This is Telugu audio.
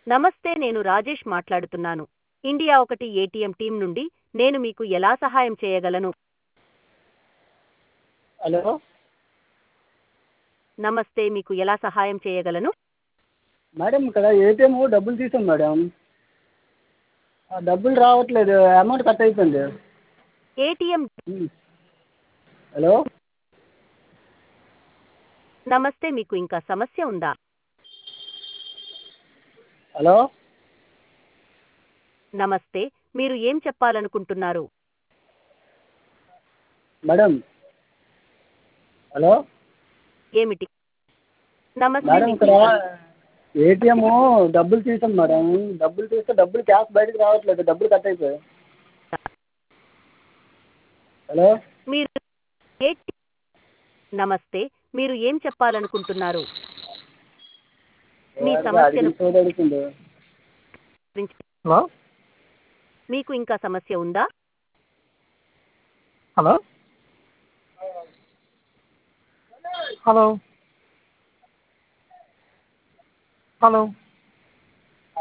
నమస్తే నేను రాజేష్ మాట్లాడుతున్నాను ఇండియా ఒకటి ఏటీఎం టీం నుండి నేను మీకు ఎలా సహాయం చేయగలను హలో నమస్తే మీకు ఎలా సహాయం చేయగలను మేడం ఇక్కడ ఏటీఎం డబ్బులు తీసాం మేడం ఆ డబ్బులు రావట్లేదు అమౌంట్ కట్ అయిపోయింది ఏటీఎం హలో నమస్తే మీకు ఇంకా సమస్య ఉందా హలో నమస్తే మీరు ఏం చెప్పాలనుకుంటున్నారు మేడం హలో ఏమిటి నమస్తే మేడం మీకు ఇక్కడ ఇంకా- ఏటీఎం డబ్బులు తీసాం మేడం డబ్బులు తీస్తే డబ్బులు క్యాష్ బయటకు రావట్లేదు డబ్బులు కట్ అయిపోయాయి హలో మీరు ఏ- నమస్తే మీరు ఏం చెప్పాలనుకుంటున్నారు మీ సమస్యను అడుగుతుంది గురించి హలో మీకు ఇంకా సమస్య ఉందా హలో హలో హలో